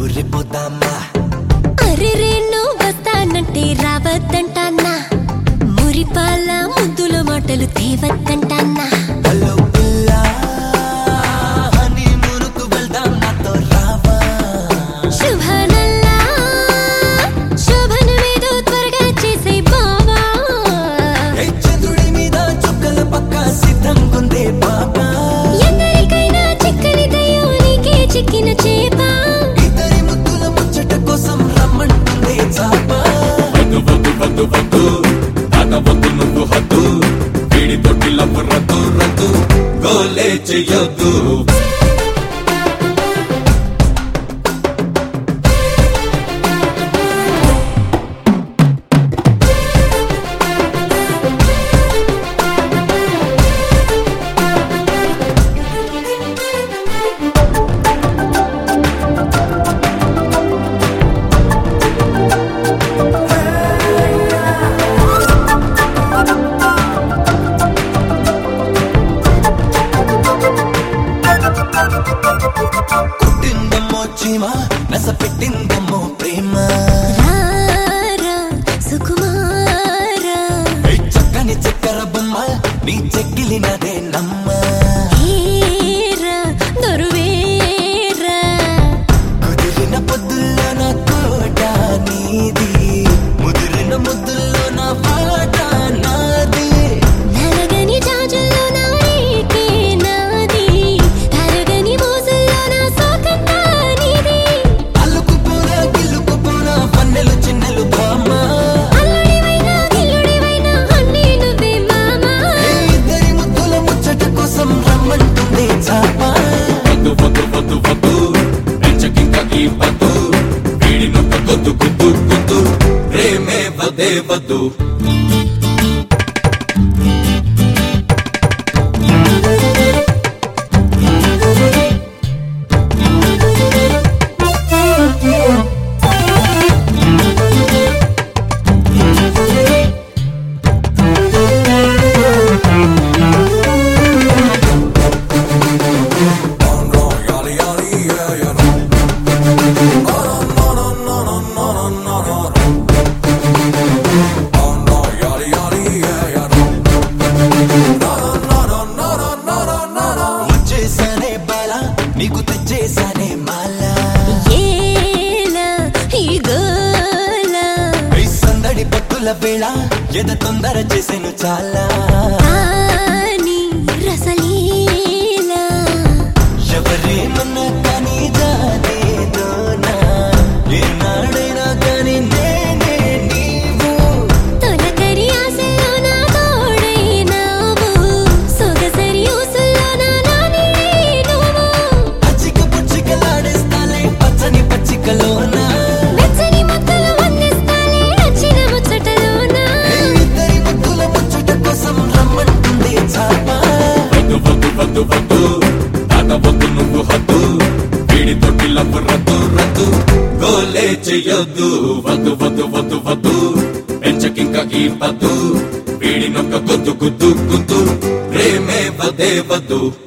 ఊరిపోతామా అరే రేణు వస్తానంటే రావద్దంటానా మురిపాల ముద్దుల మాటలు తేవద్దంటానా హలో పిల్ల హనీ మునుకు వెళ్దాం నాతో రావా శుభనల్లా శోభనమేదో త్వరగా చేసే బావా ఏ చంద్రుడి మీద చుక్కల పక్క సిద్ధంగుందే బాబా ఎందరికైనా చిక్కని దయ్యం నీకే చిక్కిన చేపా ఇద్దరి ముద్దుల ముచ్చట కోసం రమ్మంటుందే చాపా వద్దు వద్దు వద్దు వద్దు దాటవద్దు నువ్వు హద్దు వీడి తొట్టి లవ్వు రద్దు రద్దు గోలే చెయ్యొద్దు కుట్టిందమ్మో చీమ నస పెట్టిందమ్మో ప్రేమ రారా సుకుమారా ఏ చక్కని చక్కెర బొమ్మ నీ చెక్కిలినదే నమ్మ ఏరా దొరువేరా కుదిరిన పొద్దుల్లో నా కోట నీది ముదిరిన ముద్దుల్లో నా పాట నాది నలగని జాజుల్లో నా రేకే నాది తరగని మోజుల్లో నా సోకంతా నీది అల్లుకుపోరా గిల్లుకుపోరా పన్నెలు చిన్నెలు బామ్మ అల్లుడివైనా గిల్లుడివైనా అన్నీ నువ్వే మామా ఏ ఇద్దరి ముద్దుల ముచ్చట కోసం రమ్మంటుంది చాప వద్దు వద్దు వద్దు వద్దు పెంచకింక ఈ వద్దు వీడి నొక్క గొద్దు గుద్దు గుద్దు ప్రేమే వదే వద్దు వచ్చేసానే బాల నీకు తెచ్చేసానే మాల ఏలా ఈ గోలా ఈ సందడి పట్టుల వేళ ఎద తొందర చేసెను చాలా ఆని రసలీలా ఎవరేమన్నా కానీ జానేదోనా ఏనాడైనా కానీ నేనే నీవు తొలకరి ఆశలో నా తోడైనావు సొగసరి ఊసుల్లో నా నాని నువ్వు పచ్చిక పుచ్చికలాడేస్తాలే పచ్చని పచ్చికలోనా వెచ్చని ముద్దలు అందిస్తాలే నచ్చిన ముచ్చటలోనా ఏ ఇద్దరి ముద్దుల ముచ్చట కోసం రమ్మంటుంది చాప వద్దు వద్దు వద్దు వద్దు దాటవద్దు నువ్వు హద్దు వీడి తొట్టి లవ్వు రద్దు రద్దు గోలే చెయ్యొద్దు వద్దు వద్దు వద్దు వద్దు పెంచకింక ఈ వద్దు వీడి నొక్క గుద్దు గుద్దు గుద్దు ప్రేమే వదే వద్దు